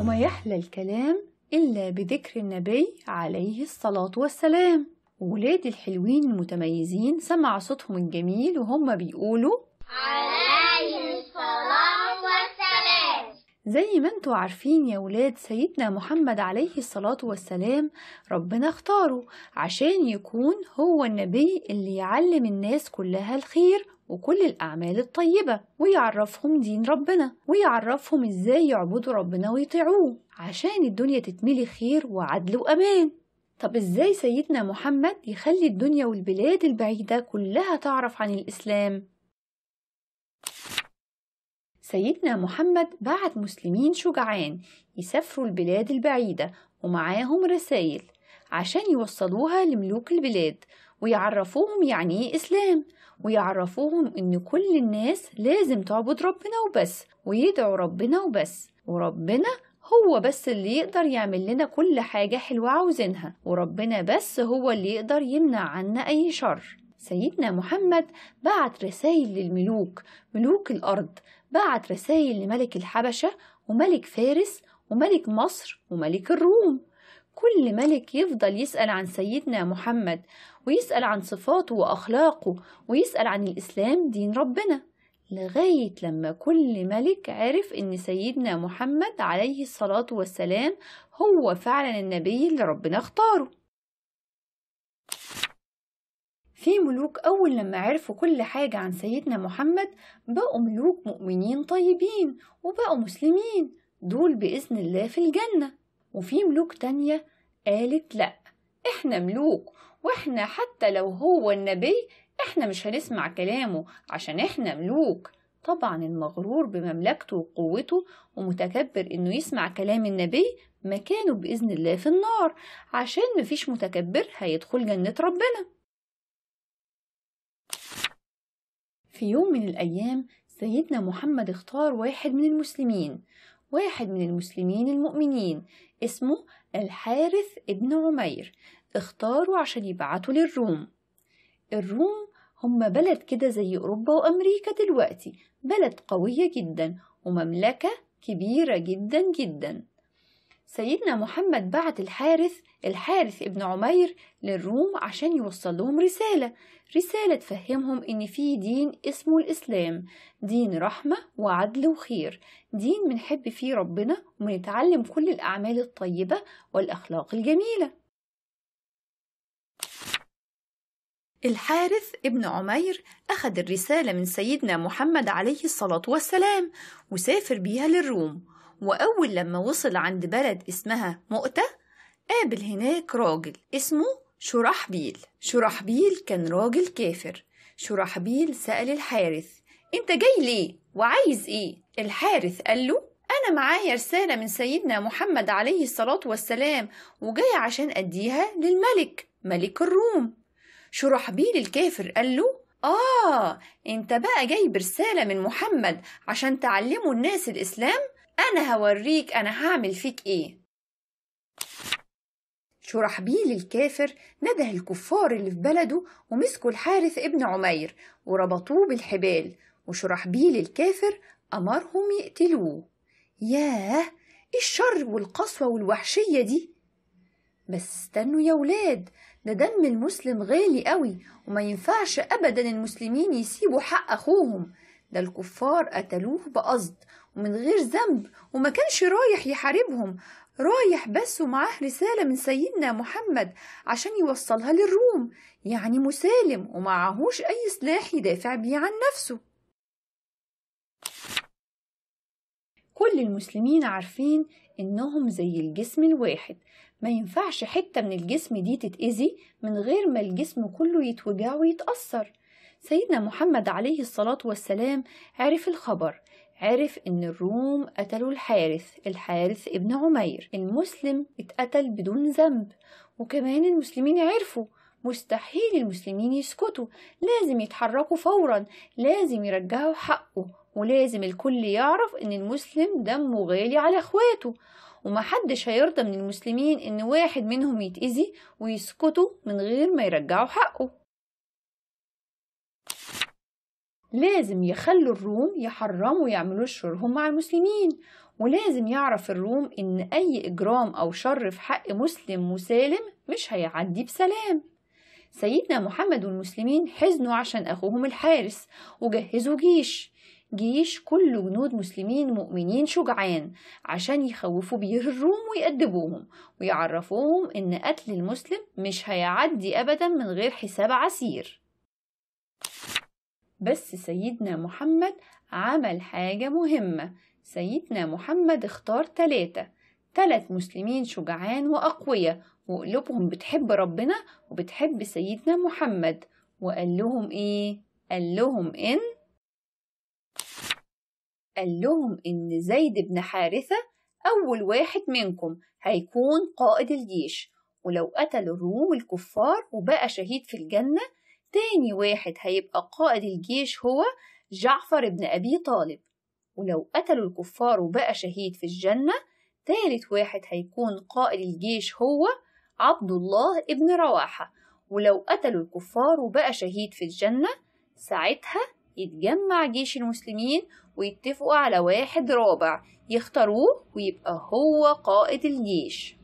وما يحلى الكلام إلا بذكر النبي عليه الصلاة والسلام ولاد الحلوين المتميزين سمع صوتهم الجميل وهم بيقولوا عليه الصلاة والسلام زي ما انتوا عارفين يا ولاد سيدنا محمد عليه الصلاة والسلام ربنا اختاره عشان يكون هو النبي اللي يعلم الناس كلها الخير وكل الأعمال الطيبة ويعرفهم دين ربنا ويعرفهم ازاي يعبدوا ربنا ويطيعوه عشان الدنيا تتملي خير وعدل وأمان طب ازاي سيدنا محمد يخلي الدنيا والبلاد البعيدة كلها تعرف عن الإسلام؟ سيدنا محمد بعت مسلمين شجعان يسافروا البلاد البعيدة ومعاهم رسائل عشان يوصلوها لملوك البلاد ويعرفوهم يعني ايه إسلام ويعرفوهم إن كل الناس لازم تعبد ربنا وبس ويدعوا ربنا وبس وربنا هو بس اللي يقدر يعمل لنا كل حاجة حلوة عاوزينها وربنا بس هو اللي يقدر يمنع عنا أي شر سيدنا محمد بعت رسائل للملوك ملوك الأرض بعت رسائل لملك الحبشة وملك فارس وملك مصر وملك الروم كل ملك يفضل يسأل عن سيدنا محمد ويسأل عن صفاته وأخلاقه ويسأل عن الإسلام دين ربنا لغاية لما كل ملك عرف إن سيدنا محمد عليه الصلاة والسلام هو فعلا النبي اللي ربنا اختاره في ملوك أول لما عرفوا كل حاجة عن سيدنا محمد بقوا ملوك مؤمنين طيبين وبقوا مسلمين دول بإذن الله في الجنة وفي ملوك تانية قالت لأ إحنا ملوك وإحنا حتى لو هو النبي إحنا مش هنسمع كلامه عشان إحنا ملوك طبعا المغرور بمملكته وقوته ومتكبر إنه يسمع كلام النبي مكانه بإذن الله في النار عشان مفيش متكبر هيدخل جنة ربنا في يوم من الأيام سيدنا محمد اختار واحد من المسلمين واحد من المسلمين المؤمنين اسمه الحارث ابن عمير اختاروا عشان يبعتوا للروم الروم هم بلد كده زي أوروبا وأمريكا دلوقتي بلد قوية جدا ومملكة كبيرة جدا جدا سيدنا محمد بعت الحارث الحارث ابن عمير للروم عشان يوصل لهم رسالة رسالة تفهمهم إن في دين اسمه الإسلام دين رحمة وعدل وخير دين بنحب فيه ربنا وبنتعلم كل الأعمال الطيبة والأخلاق الجميلة الحارث ابن عمير أخذ الرسالة من سيدنا محمد عليه الصلاة والسلام وسافر بيها للروم وأول لما وصل عند بلد اسمها مؤتة قابل هناك راجل اسمه شرحبيل شرحبيل كان راجل كافر شرحبيل سأل الحارث انت جاي ليه وعايز ايه الحارث قال له انا معايا رسالة من سيدنا محمد عليه الصلاة والسلام وجاي عشان اديها للملك ملك الروم شرحبيل الكافر قال له آه أنت بقى جاي برسالة من محمد عشان تعلموا الناس الإسلام أنا هوريك أنا هعمل فيك إيه شرحبيل الكافر نده الكفار اللي في بلده ومسكوا الحارث ابن عمير وربطوه بالحبال وشرحبيل الكافر أمرهم يقتلوه ياه إيه الشر والقسوة والوحشية دي بس استنوا يا ولاد ده دم المسلم غالي قوي وما ينفعش أبدا المسلمين يسيبوا حق أخوهم ده الكفار قتلوه بقصد ومن غير ذنب وما كانش رايح يحاربهم رايح بس ومعاه رسالة من سيدنا محمد عشان يوصلها للروم يعني مسالم ومعهوش أي سلاح يدافع بيه عن نفسه كل المسلمين عارفين إنهم زي الجسم الواحد ما ينفعش حتة من الجسم دي تتأذي من غير ما الجسم كله يتوجع ويتأثر سيدنا محمد عليه الصلاة والسلام عرف الخبر عرف إن الروم قتلوا الحارث الحارث ابن عمير المسلم اتقتل بدون ذنب وكمان المسلمين عرفوا مستحيل المسلمين يسكتوا لازم يتحركوا فورا لازم يرجعوا حقه ولازم الكل يعرف إن المسلم دمه غالي على إخواته ومحدش هيرضى من المسلمين إن واحد منهم يتأذي ويسكتوا من غير ما يرجعوا حقه لازم يخلوا الروم يحرموا يعملوا شرهم مع المسلمين ولازم يعرف الروم إن أي إجرام أو شر في حق مسلم مسالم مش هيعدي بسلام سيدنا محمد والمسلمين حزنوا عشان أخوهم الحارس وجهزوا جيش جيش كله جنود مسلمين مؤمنين شجعان عشان يخوفوا بيه الروم ويأدبوهم ويعرفوهم إن قتل المسلم مش هيعدي أبدا من غير حساب عسير بس سيدنا محمد عمل حاجة مهمة سيدنا محمد اختار تلاتة تلات مسلمين شجعان وأقوياء وقلوبهم بتحب ربنا وبتحب سيدنا محمد وقال لهم إيه؟ قال لهم إن قال لهم إن زيد بن حارثة أول واحد منكم هيكون قائد الجيش ولو قتلوا الروم الكفار وبقى شهيد في الجنة تاني واحد هيبقى قائد الجيش هو جعفر بن أبي طالب ولو قتلوا الكفار وبقى شهيد في الجنة تالت واحد هيكون قائد الجيش هو عبد الله ابن رواحة ولو قتلوا الكفار وبقى شهيد في الجنة ساعتها يتجمع جيش المسلمين ويتفقوا على واحد رابع يختاروه ويبقى هو قائد الجيش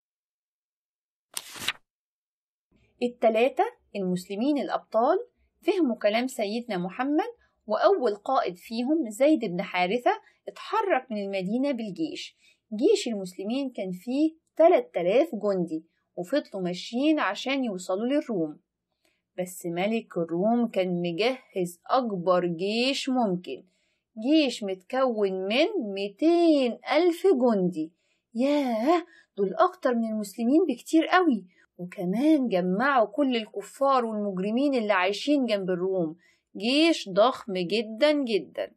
التلاتة المسلمين الأبطال فهموا كلام سيدنا محمد وأول قائد فيهم زيد بن حارثة اتحرك من المدينة بالجيش جيش المسلمين كان فيه 3000 جندي وفضلوا ماشيين عشان يوصلوا للروم بس ملك الروم كان مجهز أكبر جيش ممكن جيش متكون من 200 ألف جندي ياه دول أكتر من المسلمين بكتير قوي وكمان جمعوا كل الكفار والمجرمين اللي عايشين جنب الروم جيش ضخم جدا جدا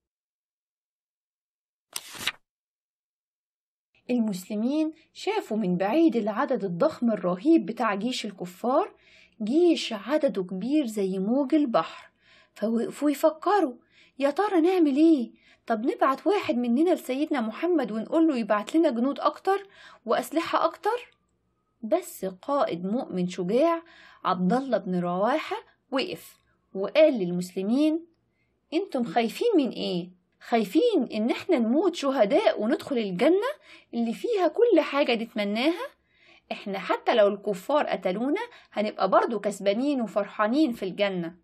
المسلمين شافوا من بعيد العدد الضخم الرهيب بتاع جيش الكفار جيش عدده كبير زي موج البحر فوقفوا يفكروا يا ترى نعمل ايه طب نبعت واحد مننا لسيدنا محمد ونقول له يبعت لنا جنود اكتر واسلحه اكتر بس قائد مؤمن شجاع عبد الله بن رواحه وقف وقال للمسلمين انتم خايفين من ايه خايفين ان احنا نموت شهداء وندخل الجنه اللي فيها كل حاجه نتمناها احنا حتى لو الكفار قتلونا هنبقى برضو كسبانين وفرحانين في الجنة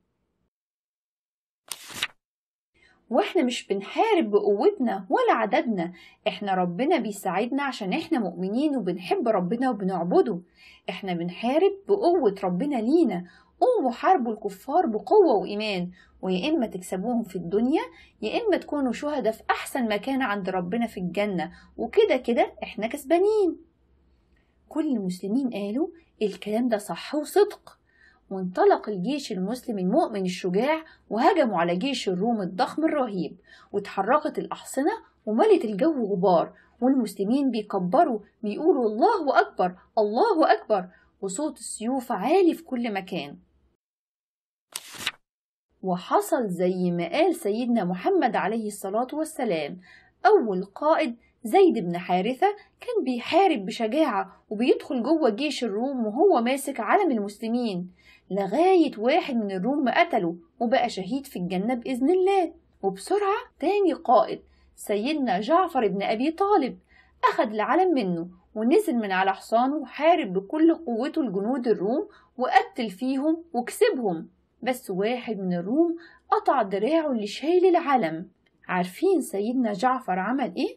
واحنا مش بنحارب بقوتنا ولا عددنا احنا ربنا بيساعدنا عشان احنا مؤمنين وبنحب ربنا وبنعبده احنا بنحارب بقوة ربنا لينا قوموا حاربوا الكفار بقوة وإيمان ويا إما تكسبوهم في الدنيا يا إما تكونوا شهداء في أحسن مكان عند ربنا في الجنة وكده كده إحنا كسبانين كل المسلمين قالوا الكلام ده صح وصدق وانطلق الجيش المسلم المؤمن الشجاع وهجموا على جيش الروم الضخم الرهيب واتحركت الأحصنة وملت الجو غبار والمسلمين بيكبروا بيقولوا الله أكبر الله أكبر وصوت السيوف عالي في كل مكان وحصل زي ما قال سيدنا محمد عليه الصلاة والسلام أول قائد زيد بن حارثة كان بيحارب بشجاعة وبيدخل جوه جيش الروم وهو ماسك علم المسلمين لغاية واحد من الروم ما قتله وبقى شهيد في الجنة بإذن الله وبسرعة تاني قائد سيدنا جعفر بن أبي طالب أخد العلم منه ونزل من على حصانه وحارب بكل قوته الجنود الروم وقتل فيهم وكسبهم بس واحد من الروم قطع دراعه اللي شايل العلم عارفين سيدنا جعفر عمل ايه؟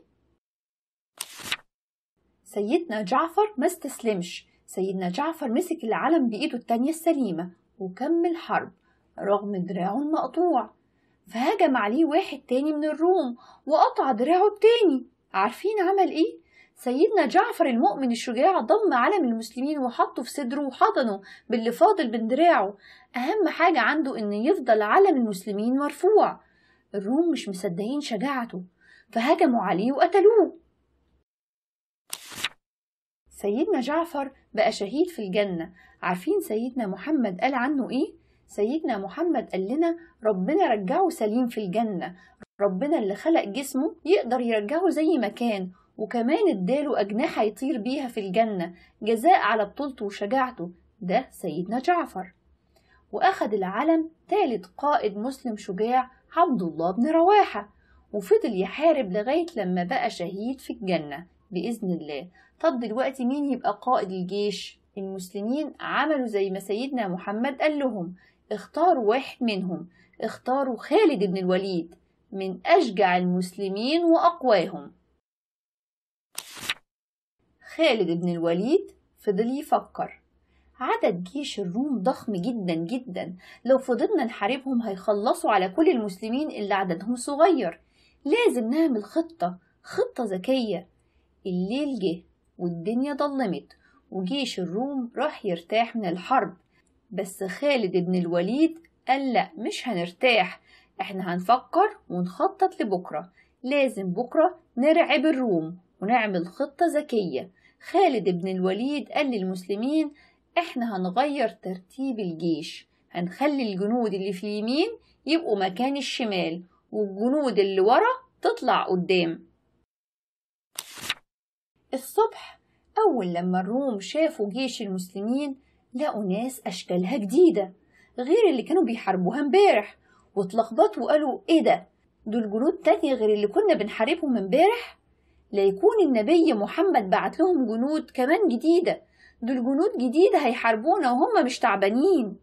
سيدنا جعفر ما استسلمش سيدنا جعفر مسك العلم بإيده التانية السليمة وكمل حرب رغم دراعه المقطوع فهجم عليه واحد تاني من الروم وقطع دراعه التاني عارفين عمل ايه؟ سيدنا جعفر المؤمن الشجاع ضم علم المسلمين وحطه في صدره وحضنه باللي فاضل من دراعه أهم حاجة عنده إن يفضل علم المسلمين مرفوع الروم مش مصدقين شجاعته فهجموا عليه وقتلوه سيدنا جعفر بقى شهيد في الجنة عارفين سيدنا محمد قال عنه إيه؟ سيدنا محمد قال لنا ربنا رجعه سليم في الجنة ربنا اللي خلق جسمه يقدر يرجعه زي ما كان وكمان اداله أجنحة يطير بيها في الجنة جزاء على بطولته وشجاعته ده سيدنا جعفر وأخد العلم تالت قائد مسلم شجاع عبد الله بن رواحة وفضل يحارب لغاية لما بقى شهيد في الجنة بإذن الله طب دلوقتي مين يبقى قائد الجيش المسلمين عملوا زي ما سيدنا محمد قال لهم اختاروا واحد منهم اختاروا خالد بن الوليد من أشجع المسلمين وأقواهم خالد بن الوليد فضل يفكر عدد جيش الروم ضخم جدا جدا لو فضلنا نحاربهم هيخلصوا على كل المسلمين اللي عددهم صغير لازم نعمل خطة خطة ذكية الليل جه والدنيا ضلمت وجيش الروم راح يرتاح من الحرب بس خالد بن الوليد قال لا مش هنرتاح احنا هنفكر ونخطط لبكرة لازم بكرة نرعب الروم ونعمل خطة ذكية خالد بن الوليد قال للمسلمين احنا هنغير ترتيب الجيش هنخلي الجنود اللي في اليمين يبقوا مكان الشمال والجنود اللي ورا تطلع قدام الصبح أول لما الروم شافوا جيش المسلمين لقوا ناس أشكالها جديدة غير اللي كانوا بيحاربوها امبارح واتلخبطوا وقالوا ايه ده دول جنود تانية غير اللي كنا بنحاربهم امبارح لا يكون النبي محمد بعت لهم جنود كمان جديدة دول جنود جديدة هيحاربونا وهم مش تعبانين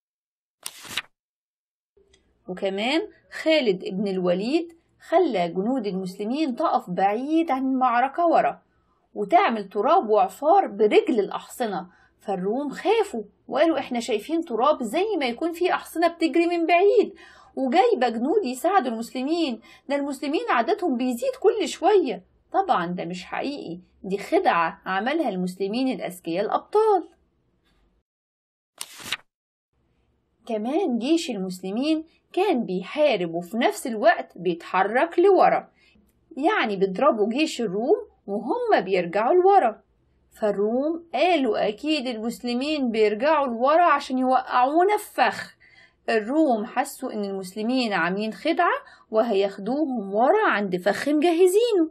وكمان خالد ابن الوليد خلى جنود المسلمين تقف بعيد عن المعركة ورا وتعمل تراب وعفار برجل الأحصنة فالروم خافوا وقالوا احنا شايفين تراب زي ما يكون في أحصنة بتجري من بعيد وجايبة جنود يساعدوا المسلمين ده المسلمين عددهم بيزيد كل شوية طبعا ده مش حقيقي دي خدعة عملها المسلمين الأذكياء الأبطال كمان جيش المسلمين كان بيحارب وفي نفس الوقت بيتحرك لورا يعني بيضربوا جيش الروم وهم بيرجعوا لورا فالروم قالوا أكيد المسلمين بيرجعوا لورا عشان يوقعونا في فخ الروم حسوا إن المسلمين عاملين خدعة وهياخدوهم ورا عند فخ مجهزينه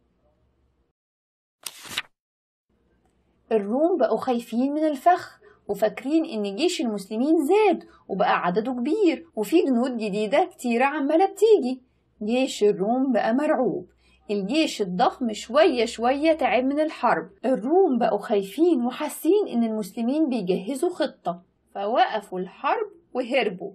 الروم بقوا خايفين من الفخ وفاكرين إن جيش المسلمين زاد وبقى عدده كبير وفي جنود جديدة كتيرة عمالة بتيجي جيش الروم بقى مرعوب الجيش الضخم شوية شوية تعب من الحرب الروم بقوا خايفين وحاسين إن المسلمين بيجهزوا خطة فوقفوا الحرب وهربوا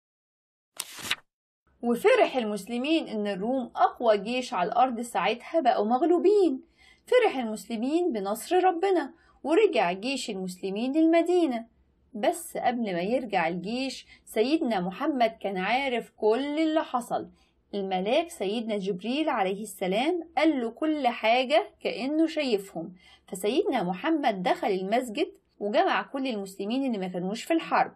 وفرح المسلمين إن الروم أقوى جيش على الأرض ساعتها بقوا مغلوبين فرح المسلمين بنصر ربنا ورجع جيش المسلمين للمدينة بس قبل ما يرجع الجيش سيدنا محمد كان عارف كل اللي حصل الملاك سيدنا جبريل عليه السلام قال له كل حاجة كأنه شايفهم فسيدنا محمد دخل المسجد وجمع كل المسلمين اللي ما كانوش في الحرب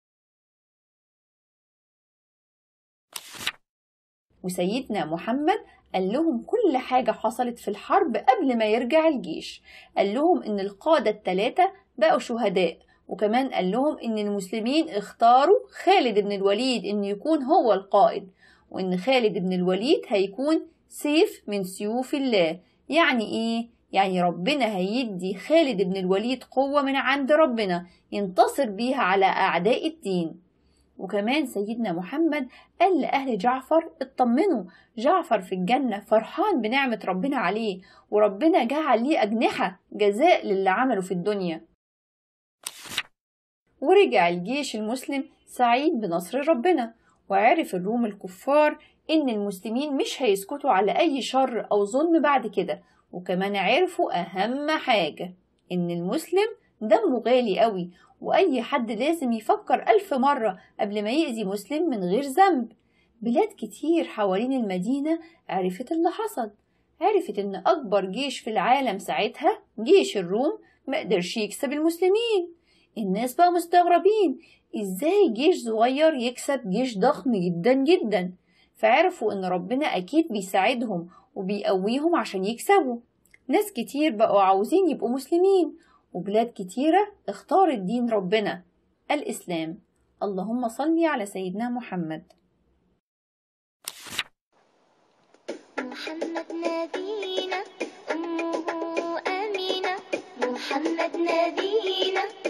وسيدنا محمد قال لهم كل حاجة حصلت في الحرب قبل ما يرجع الجيش قال لهم إن القادة التلاتة بقوا شهداء وكمان قال لهم إن المسلمين اختاروا خالد بن الوليد إنه يكون هو القائد وإن خالد بن الوليد هيكون سيف من سيوف الله يعني إيه؟ يعني ربنا هيدي خالد بن الوليد قوة من عند ربنا ينتصر بيها على أعداء الدين وكمان سيدنا محمد قال لأهل جعفر اطمنوا جعفر في الجنة فرحان بنعمة ربنا عليه وربنا جعل ليه أجنحة جزاء للي عمله في الدنيا ورجع الجيش المسلم سعيد بنصر ربنا وعرف الروم الكفار إن المسلمين مش هيسكتوا على أي شر أو ظلم بعد كده وكمان عرفوا أهم حاجة إن المسلم دمه غالي قوي وأي حد لازم يفكر ألف مرة قبل ما يأذي مسلم من غير ذنب بلاد كتير حوالين المدينة عرفت اللي حصل عرفت إن أكبر جيش في العالم ساعتها جيش الروم مقدرش يكسب المسلمين الناس بقى مستغربين إزاي جيش صغير يكسب جيش ضخم جدا جدا فعرفوا إن ربنا أكيد بيساعدهم وبيقويهم عشان يكسبوا ناس كتير بقوا عاوزين يبقوا مسلمين وبلاد كتيرة اختارت دين ربنا الإسلام اللهم صل على سيدنا محمد محمد نبينا أمه أمينة محمد نبينا